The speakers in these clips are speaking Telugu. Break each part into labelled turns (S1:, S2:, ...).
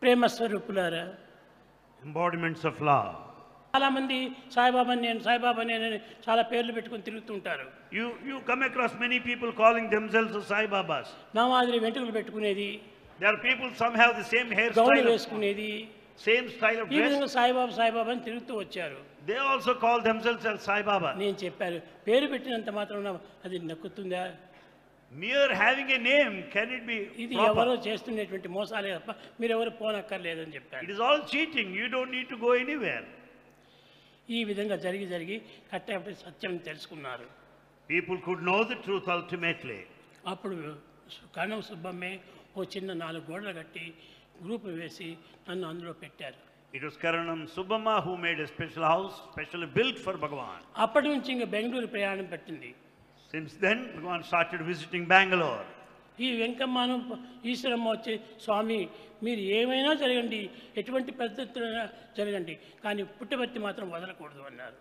S1: ప్రేమ స్వరూపులారా
S2: embodiments of love.
S1: చాలామంది సాయిబాబా నేను సాయిబాబా నేను అని చాలా పేర్లు పెట్టుకొని తిరుగుతుంటారు
S2: You, you come across many people calling themselves Sai Babas.
S1: నా మాదిరి వెంట్రుకలు పెట్టుకునేది
S2: There are people, some have the same
S1: gown
S2: hairstyle, of-
S1: వేసుకునేది
S2: same style of
S1: ఈ
S2: dress.
S1: విధంగా సాయిబాబా సాయిబాబా అని తిరుగుతూ వచ్చారు
S2: They also call themselves as Sai Baba.
S1: నేను చెప్పాను పేరు పెట్టినంత మాత్రం అది నక్కుతుందా
S2: Mere having a name, can it be
S1: ఇది ఎవరో
S2: proper?
S1: చేస్తున్నటువంటి మోసాలే తప్ప మీరెవరు పోనక్కర్లేదని చెప్పాను
S2: It is all cheating. You don't need to go anywhere.
S1: ఈ విధంగా జరిగి జరిగి కట్టేపటి సత్యం తెలుసుకున్నారు
S2: People could know the truth ultimately.
S1: అప్పుడు కణం సుబ్బమ్మే ఓ చిన్న నాలుగు గోడలు కట్టి గ్రూప్ వేసి నన్ను అందులో పెట్టారు
S2: It was Karanam Subbamma who made a special house, specially built for Bhagavan.
S1: అప్పటి నుంచి ఇంకా బెంగళూరు ప్రయాణం పెట్టింది
S2: Since then, Bhagavan started visiting Bangalore.
S1: ఈ వెంకమ్మను ఈశ్వరమ్మ వచ్చి స్వామి మీరు ఏమైనా జరగండి ఎటువంటి పద్ధతులైనా జరగండి కానీ పుట్టబర్తి మాత్రం వదలకూడదు అన్నారు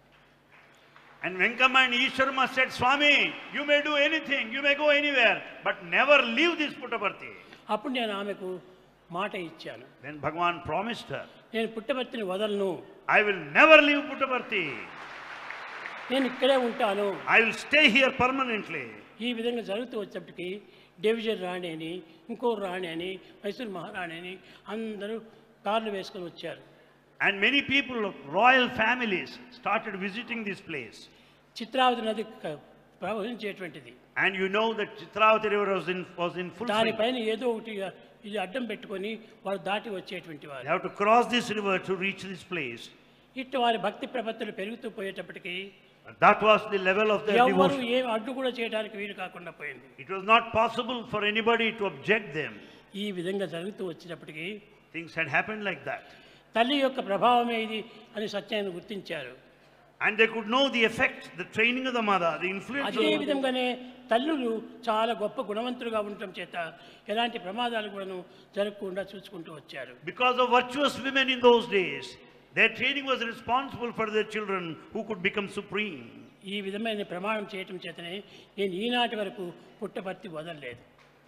S2: And Venkama and Ishwarma said, Swami, you may do anything, you may go anywhere, but never leave this Puttaparthi.
S1: అప్పుడు నేను ఆమెకు మాట ఇచ్చాను
S2: Then Bhagavan promised her,
S1: నేను పుట్టబర్తిని వదలను
S2: I will never leave Puttaparthi.
S1: నేను ఇక్కడే ఉంటాను
S2: I will stay here permanently.
S1: ఈ విధంగా జరుగుతూ వచ్చేప్పటికి డివిజన్ రాణి అని ఇంకో రాణి అని మైసూర్ మహారాణి అని అందరూ కార్లు వేసుకొని వచ్చారు
S2: And many people of royal families started visiting this place.
S1: Chitravati నది క- ప్రవహించేటువంటిది
S2: And you know that Chitravati river was in, was in full swing.
S1: దానిపైన ఏదో ఒకటి ఇది అడ్డం పెట్టుకొని వాళ్ళు దాటి వచ్చేటువంటి
S2: They
S1: వారు
S2: have to cross this river to reach this place.
S1: ఇటు వారి భక్తి ప్రపత్తులు పెరుగుతూ పోయేటప్పటికి
S2: But that was the level of their
S1: ఎవరు
S2: devotion.
S1: ఏం అడ్డు కూడా చేయడానికి వీలు కాకుండా పోయింది
S2: It was not possible for anybody to object them.
S1: ఈ విధంగా జరుగుతూ వచ్చినప్పటికీ
S2: Things had happened like that.
S1: తల్లి యొక్క ప్రభావమే ఇది అని సత్యాన్ని గుర్తించారు
S2: And they could know the effect, the training of the mother, the influence of
S1: అదే
S2: the mother.
S1: విధంగానే తల్లులు చాలా గొప్ప గుణవంతులుగా ఉండటం చేత ఎలాంటి ప్రమాదాలు కూడాను జరగకుండా చూసుకుంటూ వచ్చారు
S2: Because of virtuous women in those days, their training was responsible for their children who could become supreme.
S1: ఈ విధమైన ప్రమాణం చేయటం చేతనే నేను ఈనాటి వరకు పుట్టపర్తి వదలలేదు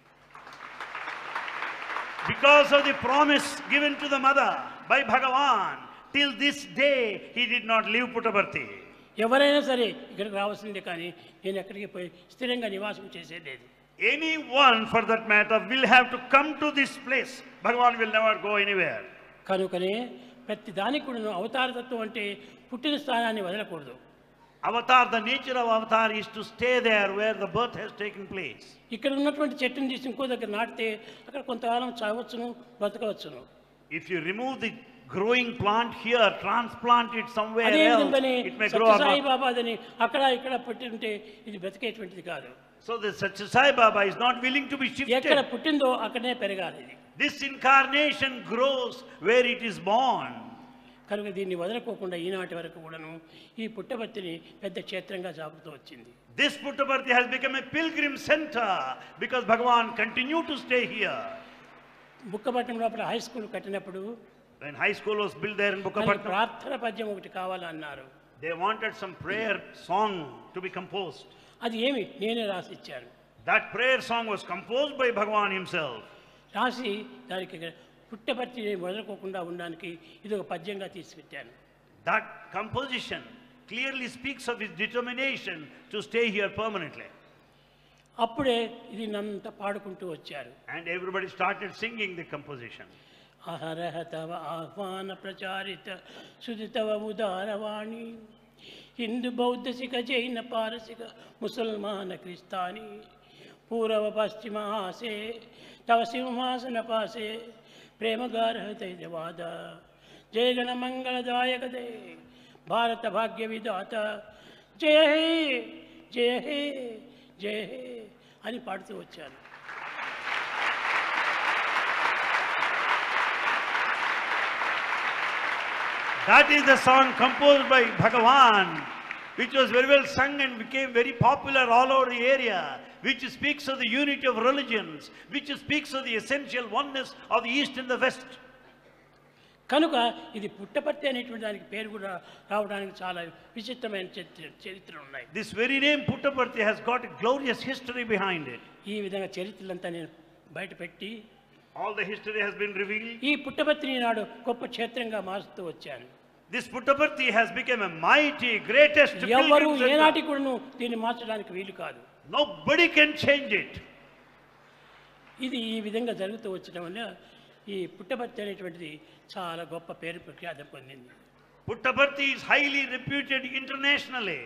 S2: Because of the promise given to the mother by Bhagavan, till this day he did not leave Puttaparthi.
S1: ఎవరైనా సరే ఇక్కడికి రావాల్సిందే కానీ నేను ఎక్కడికి పోయి స్థిరంగా నివాసం చేసేది
S2: Anyone for that matter will have to come to this place. Bhagavan will never go anywhere.
S1: కనుకనే ప్రతి దానికి కూడా అవతారతత్వం అంటే పుట్టిన స్థానాన్ని వదలకూడదు
S2: Avatar, the nature of avatar is to stay there where the birth has taken place.
S1: ఇక్కడ ఉన్నటువంటి చెట్టుని తీసి ఇంకో దగ్గర నాటితే అక్కడ కొంతకాలం చావచ్చును బ్రతకవచ్చును
S2: If you remove the growing plant here, transplant it somewhere
S1: అదే
S2: else,
S1: విధంగానే
S2: it may grow
S1: Sathya Sai
S2: up.
S1: బాబాదని అక్కడ ఇక్కడ పెట్టి ఉంటే ఇది బ్రతికేటువంటిది కాదు
S2: So the Satya Sai Baba is not willing to be
S1: ఎక్కడ
S2: shifted.
S1: పుట్టిందో అక్కడనే పెరగాలి ఇది
S2: This incarnation grows where it is born.
S1: కనుక దీన్ని వదలకోకుండా ఈనాటి వరకు కూడాను ఈ పుట్టబర్తిని పెద్ద క్షేత్రంగా సాగుతూ వచ్చింది
S2: This Puttaparthi has become a pilgrim center because Bhagavan continued to stay here.
S1: Bukkapatnam లోపల హై స్కూల్ కట్టినప్పుడు
S2: When high school was built there in
S1: మనకి
S2: Bukkapatnam,
S1: ప్రార్థన పద్యం ఒకటి కావాలన్నారు
S2: they wanted some prayer song to be composed.
S1: అది ఏమి నేనే రాసి ఇచ్చాను
S2: That prayer song was composed by Bhagavan himself.
S1: రాసి దానికి పుట్టపర్తి వదలకోకుండా ఉండడానికి ఇది ఒక పద్యంగా తీసుకెట్టాను
S2: That composition clearly speaks of his determination to stay here permanently.
S1: అప్పుడే ఇది నంత పాడుకుంటూ వచ్చారు
S2: And everybody started singing the composition.
S1: అహరహ తవ ఆహ్వాన ప్రచారిత శుద్ధి తవ ఉదారవాణి హిందూ బౌద్ధ సిఖ జైన పారసిక ముసల్మాన క్రిస్తాని పూర్వ పశ్చిమ ఆసే తవ సింహాసన పాసే ప్రేమగారహతైవాద జయగణ మంగళదాయక దే భారత భాగ్య విధాత జయ హే జయ హే జయ హే అని పాడుతూ వచ్చాను
S2: That is the song composed by Bhagavan, which was very well sung and became very popular all over the area, which speaks of the unity of religions, which speaks of the essential oneness of the East and the West.
S1: కనుక ఇది పుట్టపర్తి అనేటువంటి దానికి పేరు కూడా రావడానికి చాలా విచిత్రమైన చరిత్ర చరిత్రలు ఉన్నాయి
S2: This very name Puttaparthi has got a glorious history behind it.
S1: ఈ విధంగా చరిత్రలంతా నేను బయట పెట్టి
S2: All the history has been revealed.
S1: ఈ పుట్టపర్తిని నాడు గొప్ప క్షేత్రంగా మారుస్తూ వచ్చాను
S2: This Puttaparthi has become a mighty, greatest
S1: ఎవరు
S2: pilgrim
S1: ఏనాటి
S2: center.
S1: కూడాను దీన్ని మార్చడానికి వీలు కాదు
S2: Nobody can change it.
S1: ఇది ఈ విధంగా జరుగుతూ వచ్చడం వల్ల ఈ పుట్టపర్తి అనేటువంటిది చాలా గొప్ప పేరు ప్రఖ్యాతం పొందింది
S2: Puttaparthi is highly reputed internationally.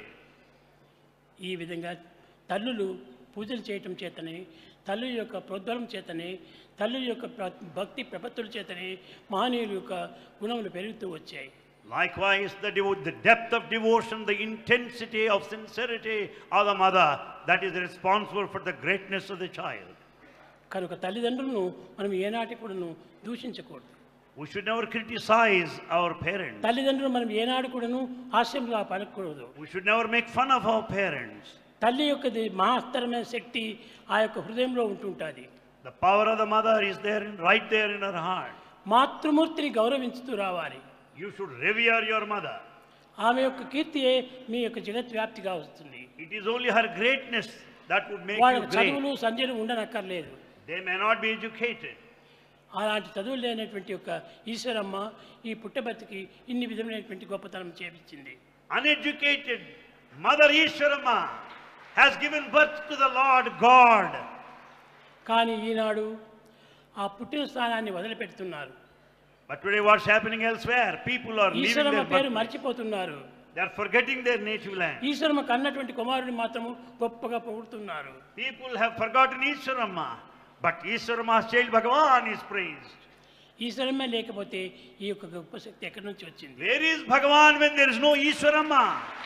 S1: ఈ విధంగా తల్లులు పూజలు చేయటం చేతనే తల్లి యొక్క ప్రోద్బలం చేతనే తల్లి యొక్క ప్ర- భక్తి ప్రపత్తుల చేతనే మహనీయుల యొక్క గుణములు పెరుగుతూ వచ్చాయి
S2: Likewise, the, devo- the depth of devotion, the intensity of sincerity of the mother that is responsible for the greatness of the child.
S1: కనుక తల్లిదండ్రులను మనం ఏనాటి కూడాను దూషించకూడదు
S2: We should never criticize our parents.
S1: తల్లిదండ్రులు మనం ఏనాడు కూడాను హాస్యంగా పలకూడదు
S2: We should never make fun of our parents.
S1: తల్లి యొక్క మహత్తరమైన శక్తి ఆ యొక్క హృదయంలో ఉంటుంటుంది
S2: The power of the mother is there, in, right there in her heart.
S1: మాతృమూర్తిని గౌరవించుతూ రావాలి
S2: You should revere your mother.
S1: ఆమె యొక్క కీర్తియే మీ యొక్క జగత్వ్యాప్తిగా వస్తుంది
S2: It is only her greatness that would make
S1: వాళ్ళకి
S2: you great.
S1: చదువులు సంధ్యలు ఉండనక్కర్లేదు
S2: They may not be educated.
S1: అలాంటి చదువులు లేనటువంటి యొక్క ఈశ్వరమ్మ ఈ పుట్టబతికి ఇన్ని విధమైనటువంటి గొప్పతనం చేపించింది
S2: Uneducated Mother Ishwarama has given birth to the Lord God.
S1: కానీ ఈనాడు ఆ పుట్టిన స్థానాన్ని వదిలిపెడుతున్నారు
S2: But today what's happening elsewhere? People are leaving
S1: Eshwaramma
S2: their
S1: పేరు
S2: birth.
S1: మర్చిపోతున్నారు
S2: They are forgetting their native land.
S1: Eshwaramma కన్నటువంటి కుమారుని మాత్రము గొప్పగా పొగుడుతున్నారు
S2: People have forgotten Ishwarama. But Ishwarama's child Bhagavan is praised.
S1: ఈశ్వరమ్మే లేకపోతే ఈ యొక్క గొప్ప శక్తి ఎక్కడి నుంచి వచ్చింది
S2: Where is Bhagavan when there is no Ishwarama?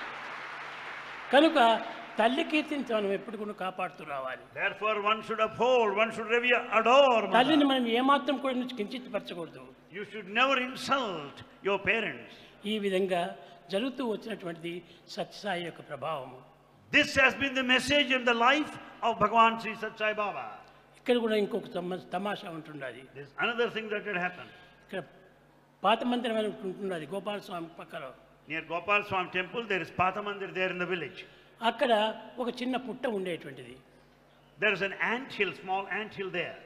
S1: కనుక తల్లి కీర్తిని మనం ఎప్పుడు కూడా కాపాడుతూ రావాలి
S2: Therefore one should uphold, one should revere, adore
S1: తల్లిని
S2: mother.
S1: మనం ఏమాత్రం కూడా నుంచి కించిత్పరచకూడదు
S2: You should never insult your parents.
S1: ఈ విధంగా జరుగుతూ వచ్చినటువంటిది సత్యసాయి యొక్క ప్రభావము
S2: This has been the message in the life of Bhagavan Sri Sat Sai Baba.
S1: ఇక్కడ కూడా ఇంకొక తమ- తమాషా ఉంటున్నది
S2: There's another thing that had happened.
S1: ఇక్కడ పాత మందిరం అని ఉంటున్నది గోపాల స్వామి పక్కన
S2: Near Gopal Swami temple, there is Pathamandir there in the village.
S1: అక్కడ ఒక చిన్న పుట్ట ఉండేటువంటిది
S2: There is an ant hill, small ant hill there.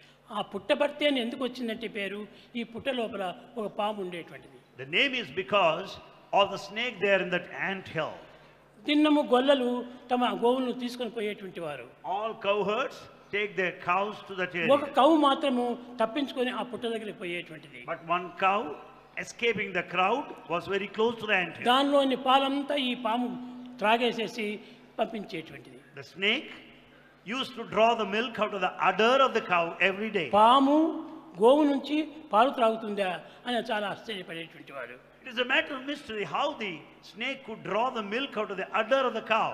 S1: ఆ పుట్టబర్తి అని ఎందుకు వచ్చిందంటే పేరు ఈ పుట్ట లోపల ఒక పాము ఉండేటువంటిది
S2: The name is because of the snake there in that ant hill.
S1: తిన్నము గొల్లలు తమ గోవులను తీసుకొని పోయేటువంటి వారు
S2: All cowherds take their cows to that
S1: ఒక
S2: area.
S1: కవు మాత్రము తప్పించుకొని ఆ పుట్ట దగ్గరికి పోయేటువంటిది
S2: But one cow, escaping the crowd, was very close to the ant hill.
S1: దానిలోని పాలంతా ఈ పాము త్రాగేసేసి పంపించేటువంటిది
S2: The snake used to draw the milk out of the udder of the cow every day.
S1: పాము గోవు నుంచి పాలు త్రాగుతుందా అని చాలా ఆశ్చర్యపడేటువంటి వాడు
S2: It is a matter of mystery how the snake could draw the milk out of the udder of the cow.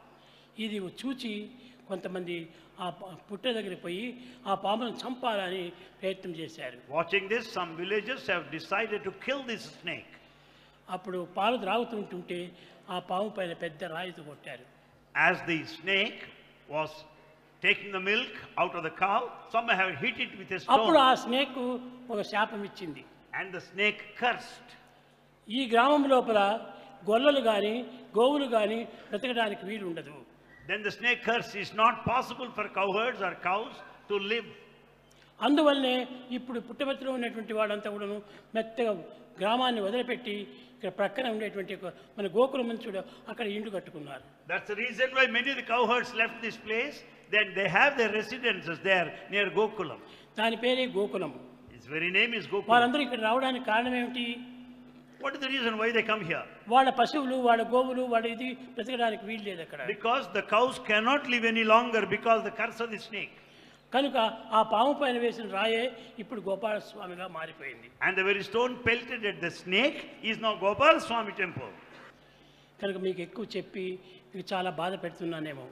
S1: ఇది చూచి కొంతమంది ఆ ప- పుట్ట దగ్గరికి పోయి ఆ పామును చంపాలని ప్రయత్నం చేశారు
S2: Watching this, some villagers have decided to kill this snake.
S1: అప్పుడు పాలు త్రాగుతుంటుంటే ఆ పాము పైన పెద్ద రాయితో కొట్టారు
S2: As the snake was taking the milk out of the cow, some have hit it with a
S1: అప్పుడు
S2: stone,
S1: ఆ స్నేక్ ఒక శాపం ఇచ్చింది
S2: and the snake cursed.
S1: ఈ గ్రామం లోపల గొల్లలు కానీ గోవులు కానీ బ్రతకడానికి వీలు ఉండదు
S2: Then the snake curse is not possible for cowherds or cows to live.
S1: అందువల్లనే ఇప్పుడు పుట్టబర్తిలో ఉన్నటువంటి వాళ్ళంతా కూడాను మెత్తగా గ్రామాన్ని వదిలిపెట్టి ఇక్కడ ప్రక్కన ఉండేటువంటి ఒక మన గోకుల మంచుడు అక్కడ ఇండ్లు కట్టుకున్నారు
S2: That's the reason why many of the cowherds left this place. Then they have their residences there near Gokulam.
S1: దాని పేరే Gokulam
S2: Its very name is Gokulam.
S1: వాళ్ళందరూ ఇక్కడ రావడానికి కారణం ఏమిటి
S2: What is the reason why they come here?
S1: వాళ్ళ పశువులు వాళ్ళ గోవులు వాళ్ళ ఇది బ్రతకడానికి వీలు లేదు అక్కడ
S2: Because the cows cannot live any longer because the curse of the snake.
S1: కనుక ఆ పాము పైన వేసిన రాయే ఇప్పుడు గోపాల స్వామిగా మారిపోయింది
S2: And the very stone pelted at the snake is now Gopal Swami temple.
S1: కనుక మీకు ఎక్కువ చెప్పి మీకు చాలా బాధ పెడుతున్నానేమో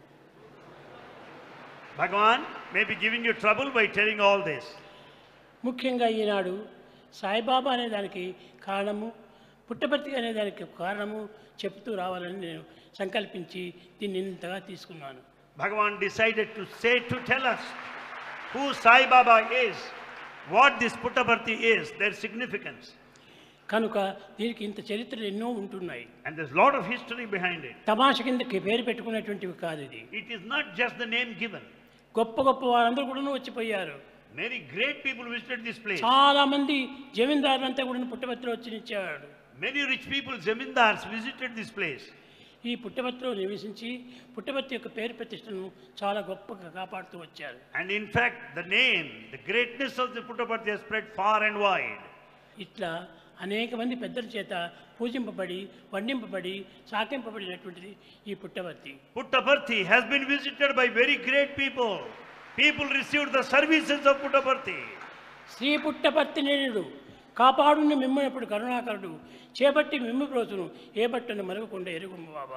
S2: Bhagavan may be giving you trouble by telling all this.
S1: ముఖ్యంగా ఈనాడు సాయిబాబా అనే దానికి కారణము పుట్టపర్తి అనే దానికి కారణము చెప్తూ రావాలని నేను సంకల్పించి దీన్ని ఇంతగా తీసుకున్నాను
S2: Bhagavan decided to say, to tell us who Sai Baba is, what this Puttaparthi is, their significance.
S1: కనుక దీనికి ఇంత చరిత్రలు ఎన్నో ఉంటున్నాయి
S2: And there's a lot of history behind it.
S1: తమాష కిందకి పేరు పెట్టుకునేటువంటివి కాదు ఇది
S2: It is not just the name given.
S1: గొప్ప గొప్ప వారందరూ కూడా వచ్చిపోయారు
S2: Many great people visited this place.
S1: చాలా మంది జమీందారులంతా కూడా పుట్టపత్రిలో వచ్చి నిచ్చేవాడు
S2: Many rich people, zamindars, visited this place.
S1: ఈ పుట్టపత్రిలో నివసించి పుట్టపత్రి యొక్క పేరు ప్రతిష్టను చాలా గొప్పగా కాపాడుతూ వచ్చారు
S2: And in fact, the name, the greatness of the Puttaparthi has spread far and wide.
S1: ఇట్లా అనేక మంది పెద్దల చేత పూజింపబడి వండింపబడి సాకింపబడినటువంటిది ఈ Puttaparthi
S2: Puttaparthi has been visited by very great people. People received the services of Puttaparthi.
S1: Shri Puttaparthi నేడు కాపాడుని మిమ్మనప్పుడు కరుణాకరుడు చేపట్టి మిమ్ము ప్రోచును ఏ బట్టను మరవకుండా ఎరుగుము బాబా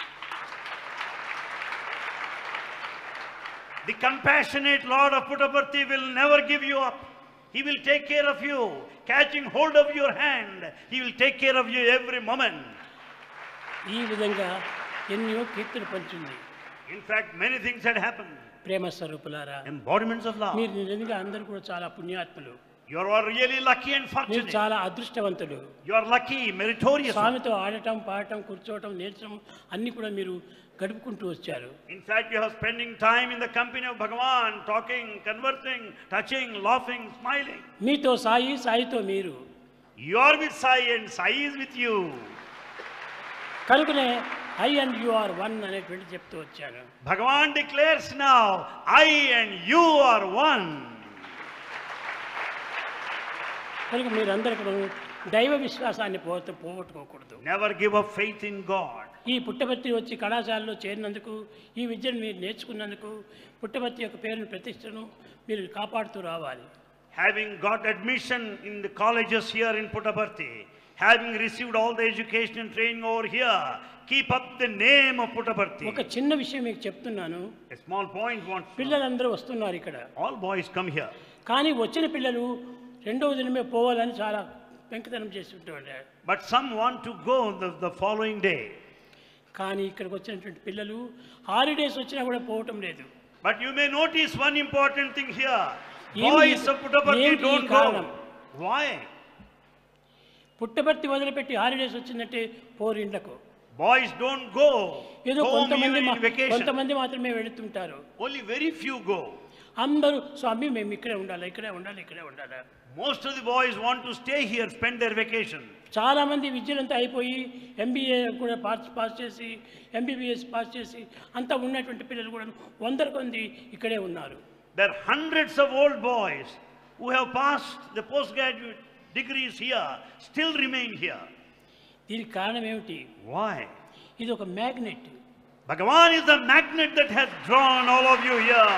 S2: The compassionate Lord of Puttaparthi will never give you up. He will take care of you, catching hold of your hand. He will take care of you every moment.
S1: ఈ విధంగా ఎన్నో కీర్తులు పంచింది
S2: In fact, many things had happened.
S1: ప్రేమ స్వరూపులారా
S2: Embodiments of love.
S1: మీరు నిజంగా అందరూ కూడా చాలా పుణ్యాత్ములు
S2: You are really lucky and
S1: మీరు
S2: fortunate.
S1: చాలా అదృష్టవంతులు
S2: You are lucky, meritorious.
S1: స్వామితో ఆడటం పాడటం కూర్చోవటం నేర్చడం అన్నీ కూడా మీరు గడుపుకుంటూ వచ్చారు
S2: In fact, you are spending time in the company of Bhagavan, talking, conversing, touching, laughing, smiling.
S1: మీతో సాయి సాయితో మీరు
S2: You are with Sai and Sai is with you.
S1: కనుకనే I and you are one అనేటువంటి చెప్తూ వచ్చాను
S2: Bhagavan declares now, I and you are one.
S1: కనుక మీరందరూ కూడా దైవ విశ్వాసాన్ని పోత పోగొట్టుకోకూడదు
S2: Never give up faith in God.
S1: ఈ పుట్టపర్తి వచ్చి కళాశాలలో చేరినందుకు ఈ విద్యను మీరు నేర్చుకున్నందుకు పుట్టపర్తి యొక్క పేరును ప్రతిష్టను మీరు కాపాడుతూ రావాలి
S2: Having got admission in the colleges here in Puttaparthi, having received all the education and training over here, keep up the name of Puttaparthi.
S1: ఒక చిన్న విషయం మీకు చెప్తున్నాను
S2: A small point wants
S1: పిల్లలందరూ వస్తున్నారు ఇక్కడ
S2: all boys come here.
S1: కానీ వచ్చిన పిల్లలు రెండవ దినమే పోవాలని చాలా పెంకితనం చేస్తుంటారు
S2: But some want to go the, the following day.
S1: కానీ ఇక్కడికి వచ్చినటువంటి పిల్లలు హాలిడేస్ వచ్చినా కూడా పోవటం లేదు
S2: But you may notice one important thing here.
S1: ఏమి-
S2: Boys of Puttaparthi
S1: ఏమిటి ఈ
S2: don't
S1: కారణం?
S2: go. Why?
S1: పుట్టపర్తి వదిలిపెట్టి హాలిడేస్ వచ్చిందంటే పోరిండ్లకు
S2: Boys don't go
S1: ఏదో
S2: home
S1: కొంతమంది
S2: even
S1: మా-
S2: in vacation.
S1: కొంతమంది మాత్రమే వెళుతుంటారు
S2: Only very few go.
S1: అందరూ స్వామి మేము ఇక్కడే ఉండాలి ఇక్కడే ఉండాలి ఇక్కడే ఉండాలి
S2: Most of the boys want to stay here, spend their vacation.
S1: చాలా మంది విద్యలంతా అయిపోయి ఎంబీఏ కూడా పాస్ పాస్ చేసి ఎంబీబీఎస్ పాస్ చేసి అంతా ఉన్నటువంటి పిల్లలు కూడా వందల మంది ఇక్కడే ఉన్నారు
S2: There are hundreds of old boys who have passed the postgraduate degrees here, still remain here.
S1: దీనికి కారణం ఏమిటి
S2: Why?
S1: ఇది ఒక magnet
S2: Bhagavan is the magnet that has drawn all of you here.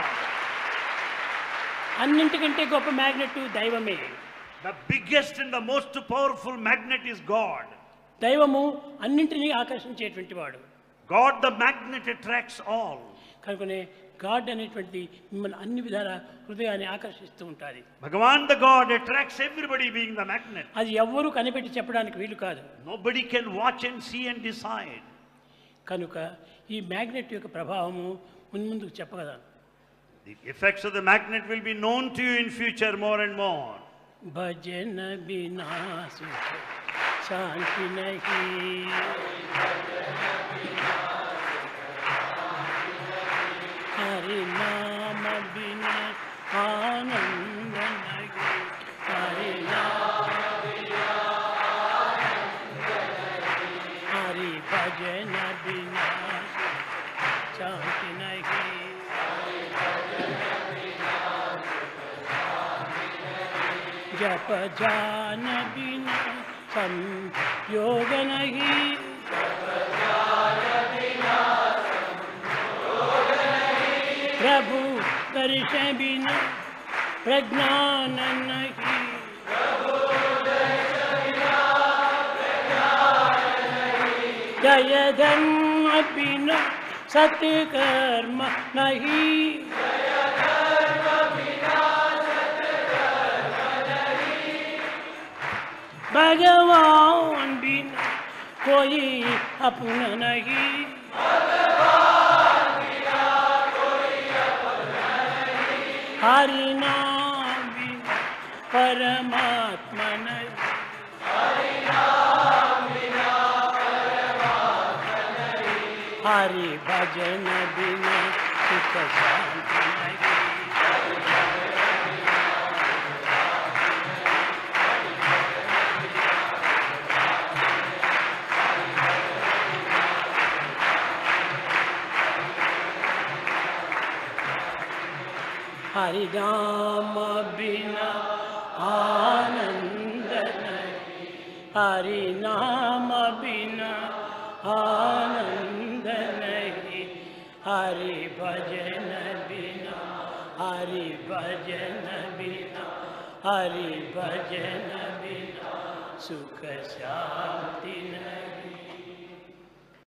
S1: అన్నింటికంటే గొప్ప మ్యాగ్నెట్ దైవమే
S2: The biggest and the most powerful magnet is God.
S1: దైవము అన్నింటినీ ఆకర్షించేటువంటి వాడు
S2: God, the magnet, attracts all.
S1: కనుకనే గాడ్ అనేటువంటిది మిమ్మల్ని అన్ని విధాల హృదయాన్ని ఆకర్షిస్తూ ఉంటుంది
S2: Bhagavan, the God, attracts everybody being the magnet.
S1: అది ఎవ్వరూ కనిపెట్టి చెప్పడానికి వీలు కాదు
S2: Nobody can watch and see and decide.
S1: కనుక ఈ మ్యాగ్నెట్ యొక్క ప్రభావము మున్ముందుకు చెప్పగలను
S2: The effects of the magnet will be known to you in future more and more.
S1: भजन बिना सुख शांति नहीं हरि नाम बिना आनंद नहीं हरि नाम हरि भजन बिना शांति नहीं जप जान बिना संयोग नहीं प्रभु दर्शन बिना प्रज्ञान नहीं जय धर्म बिना सत्कर्म नहीं भगवान बिना कोई अपना नहीं हरि नाम बिना परमात्मा नहीं हरि भजन बिना सुख शांति नहीं हरि नाम बिना आनंद नहीं हरि नाम बिना आनंद नहीं हरि भजन बिना हरि भजन बिना हरि भजन बिना सुख शांति नहीं